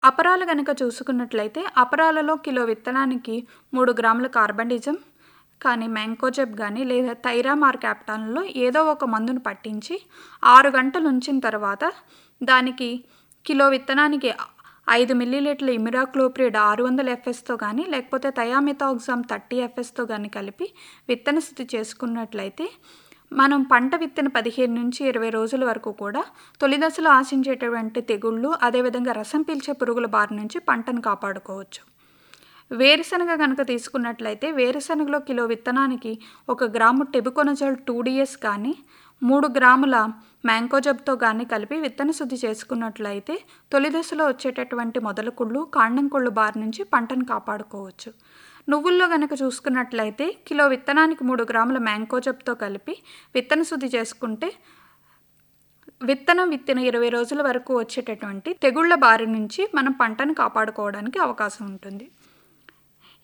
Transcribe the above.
అపరాలు గనక చూసుకున్నట్లయితే అపరాలలో కిలో విత్తనానికి మూడు గ్రాముల కార్బండిజం కానీ మ్యాంకోజెబ్ కానీ లేదా థైరామార్ క్యాప్టాన్లో ఏదో ఒక మందును పట్టించి ఆరు గంటలు ఉంచిన తర్వాత దానికి కిలో విత్తనానికి ఐదు మిల్లీలీటర్ల ఇమిరాక్లోప్రిడ్ ఆరు వందల ఎఫ్ఎస్తో కానీ లేకపోతే థయామిథాక్సామ్ థర్టీ ఎఫ్ఎస్తో కానీ కలిపి విత్తన శుద్ధి చేసుకున్నట్లయితే మనం పంట విత్తిన పదిహేను నుంచి ఇరవై రోజుల వరకు కూడా తొలి దశలో ఆశించేటటువంటి తెగుళ్ళు అదేవిధంగా రసం పీల్చే పురుగుల బారి నుంచి పంటను కాపాడుకోవచ్చు వేరుశనగ కనుక తీసుకున్నట్లయితే వేరుశనగలో కిలో విత్తనానికి ఒక గ్రాము టెబుకొనజోల్ టూ డిఎస్ కానీ మూడు గ్రాముల మ్యాంకోజబ్తో కానీ కలిపి విత్తన శుద్ధి చేసుకున్నట్లయితే తొలి దశలో వచ్చేటటువంటి మొదల కుళ్ళు కాండం కుళ్ళు బారి నుంచి పంటను కాపాడుకోవచ్చు నువ్వుల్లో కనుక చూసుకున్నట్లయితే కిలో విత్తనానికి మూడు గ్రాముల మ్యాంకోజబ్తో కలిపి విత్తన శుద్ధి చేసుకుంటే విత్తనం విత్తిన ఇరవై రోజుల వరకు వచ్చేటటువంటి తెగుళ్ల బారి నుంచి మనం పంటను కాపాడుకోవడానికి అవకాశం ఉంటుంది